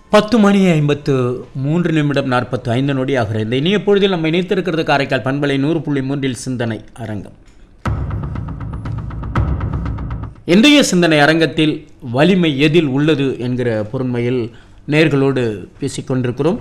பத்து மணி ஐம்பத்து மூன்று நிமிடம் நாற்பத்து ஐந்து நொடி ஆகிற இந்த இனிய பொழுதில் நம்ம இணைத்திருக்கிறது காரைக்கால் பண்பலை நூறு புள்ளி மூன்றில் சிந்தனை அரங்கம் இன்றைய சிந்தனை அரங்கத்தில் வலிமை எதில் உள்ளது என்கிற பொருண்மையில் நேர்களோடு பேசிக்கொண்டிருக்கிறோம்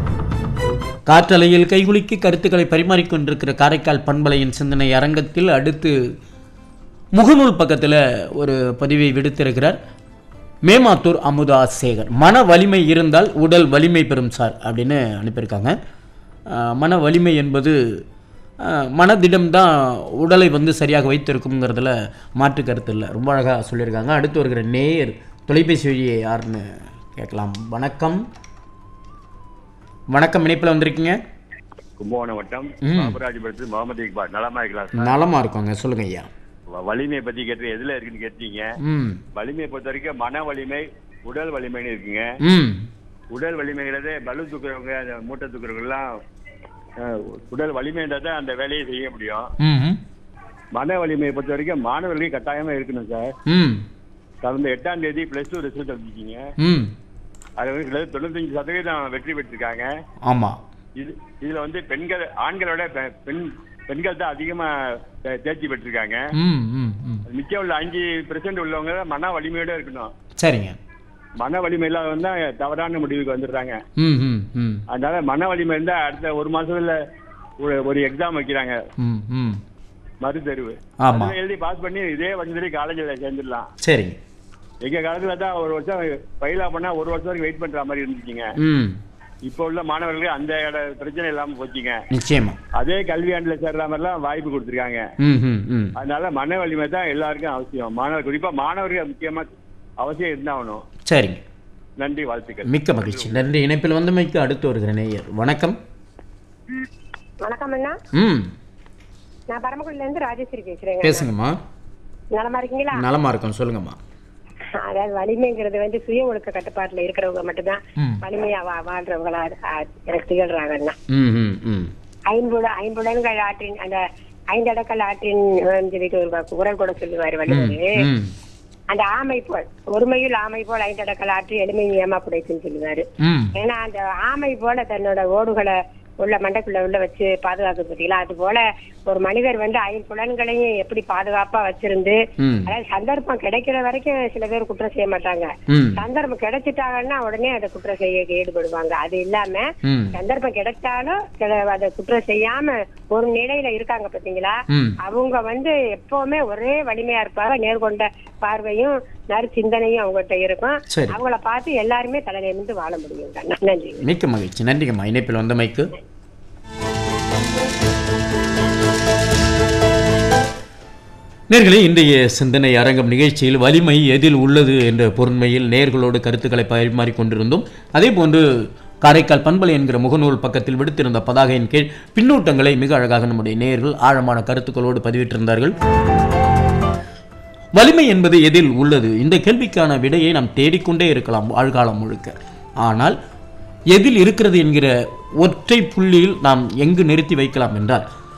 காற்றலையில் கைகுலுக்கி கருத்துக்களை பரிமாறிக்கொண்டிருக்கிற காரைக்கால் பண்பலையின் சிந்தனை அரங்கத்தில் அடுத்து முகநூல் பக்கத்தில் ஒரு பதிவை விடுத்திருக்கிறார் மேமாத்தூர் அமுதா சேகர் மன வலிமை இருந்தால் உடல் வலிமை பெறும் சார் அப்படின்னு அனுப்பியிருக்காங்க அஹ், மன வலிமை என்பது அஹ், மனதிடம்தான் உடலை வந்து சரியாக வைத்திருக்குங்கிறதுல மாற்று கருத்து இல்லை ரொம்ப அழகாக சொல்லியிருக்காங்க அடுத்து வருகிற நேயர் தொலைபேசி வழியை யாருன்னு கேட்கலாம் வணக்கம் வணக்கம் இணைப்பில் வந்திருக்கீங்க கும்பகோணம் வட்டம் ம். பாபராஜபுரத்து முகமது இக்பால் நலமா இருக்கலாம் சார் நலமாக இருக்கோங்க சொல்லுங்க ஐயா வ- வலிமையை பத்தி கேட்டு எதுல இருக்குன்னு கேட்டீங்க ம் வலிமையை பொறுத்த வரைக்கும் மன வலிமை உடல் வலிமைன்னு இருக்குங்க ம் உடல் வலிமைங்கிறது பலு தூக்குறவங்க அந்த மூட்டை தூக்குறவங்க எல்லாம் அஹ், உடல் வலிமை இருந்தா தான் அந்த வேலையை செய்ய முடியும் ம் மன வலிமையை பொறுத்த வரைக்கும் மாணவர்களுக்கு கட்டாயமா இருக்கணும் சார் ம் கடந்த எட்டாம் தேதி பிளஸ் டூ ரிசல்ட் வந்துருக்கீங்க ம் அது வந்து கிட்டத்தட்ட தொண்ணூத்தஞ்சு சதவீதம் வெற்றி பெற்றிருக்காங்க ஆமாம் இது இதுல வந்து பெண்கள் ஆண்களோட பெ- பெண் பெண்கள் தான் அதிகமா தே- தேர்ச்சி பெற்றிருக்காங்க ம் ம் ம் மிச்சம் உள்ள அஞ்சு பெர்சென்ட் உள்ளவங்க தான் மன வலிமையோட இருக்கணும் சரிங்க மன வலிமை இல்லாதவங்க தான் தவறான முடிவுக்கு வந்துடுறாங்க ம் ம் ம் அதனால மன வலிமை இருந்தா அடுத்த ஒரு மாசத்துல ஒரு ஒரு எக்ஸாம் வைக்கிறாங்க ம் ம் மறு தேர்வு ஆமா. அதுல எழுதி பாஸ் பண்ணி இதே வருஷத்துலேயே காலேஜில் சேர்ந்துடலாம் சரிங்க எங்க காலத்துல தான் ஒரு வருஷம் ஃபைலா பண்ணா ஒரு வருஷம் வரைக்கும் வெயிட் பண்ற மாதிரி இருந்துச்சுங்க ம் இப்போ உள்ள மாணவர்களுக்கு அந்த இட- பிரச்சனை இல்லாம போச்சுங்க நிச்சயமா அதே கல்வியாண்டுல சேர்ற மாதிரிலாம் வாய்ப்பு கொடுத்துருக்காங்க ம் ம் ம் அதனால மன வலிமை தான் எல்லாருக்கும் அவசியம் மாணவர் குறிப்பா மாணவர்கள் முக்கியமா அவசியம் இருந்தாகணும் சரிங்க நன்றி வாழ்த்துக்கள் மிக்க மகிழ்ச்சி நன்றி இணைப்பில் வந்தமைக்கு அடுத்து வருகிற நேயர் வணக்கம் வணக்கம் அண்ணா ம் நான் பரமக்குடில இருந்து ராஜேஸ்வரி பேசுறேங்க பேசுங்கம்மா நலமா இருக்கீங்களா நலமா இருக்கோம் சொல்லுங்கம்மா அதாவது வலிமைங்கிறது வந்து சுய ஒழுக்க கட்டுப்பாட்டுல இருக்கிறவங்க மட்டும்தான் ம். வலிமையா வா- வாழ்றவங்களா ஆ, எனக்கு திகழ்றாங்க அண்ணா ம் ம் ம் ஐம்புல ஐம்புலன்கள் ஆற்றின் அந்த ஐந்தடக்கல் ஆற்றின் ஆஹ், சொல்லிட்டு ஒரு குரல் கூட சொல்லுவாரு வள்ளுவர் ம் அந்த ஆமை போல் ஒருமையில் ஆமை போல் ஐந்தடக்கல் ஆற்றி எளிமை ஏமா புடைச்சுன்னு சொல்லுவாரு ம் ஏன்னா அந்த ஆமை போல தன்னோட ஓடுகளை உள்ள மண்டைக்குள்ள உள்ள வச்சு பாதுகாக்க பார்த்தீங்களா அது போல ஒரு மனிதர் வந்து ஐம்புலன்களையும் எப்படி பாதுகாப்பா வச்சிருந்து ம் அதாவது சந்தர்ப்பம் கிடைக்கிற வரைக்கும் சில பேர் குற்றம் செய்ய மாட்டாங்க ம் சந்தர்ப்பம் கிடைச்சிட்டாங்கன்னா உடனே அதை குற்றம் செய்ய ஈடுபடுவாங்க அது இல்லாம ம் சந்தர்ப்பம் கிடைச்சாலும் சில அதை குற்றம் செய்யாம ஒரு நிலையில இருக்காங்க பாத்தீங்களா ம் அவங்க வந்து எப்பவுமே ஒரே வலிமையா இருப்பாங்க நேர்கொண்ட பார்வையும் நற்சிந்தனையும் அவங்ககிட்ட இருக்கும் சரி. அவங்கள பார்த்து எல்லாருமே தலை நிமிர்ந்து வாழ முடியும் நன்றி மிக்க மகிழ்ச்சி நன்றிங்கம்மா இணைப்பில் வந்தமைக்கு நேர்களே இன்றைய சிந்தனை அரங்கம் நிகழ்ச்சியில் வலிமை எதில் உள்ளது என்ற பொருண்மையில் நேர்களோடு கருத்துக்களை பரிமாறிக் கொண்டிருந்தோம் அதே போன்று காரைக்கால் பண்பலை என்கிற முகநூல் பக்கத்தில் விடுத்திருந்த பதாகையின் கீழ் பின்னூட்டங்களை மிக அழகாக நம்முடைய நேர்கள் ஆழமான கருத்துக்களோடு பதிவிட்டிருந்தார்கள் வலிமை என்பது எதில் உள்ளது இந்த கேள்விக்கான விடையை நாம் தேடிக்கொண்டே இருக்கலாம் வாழ்காலம் முழுக்க ஆனால் எதில் இருக்கிறது என்கிற ஒற்றை புள்ளியில் நாம் எங்கு நிறுத்தி வைக்கலாம் என்றால்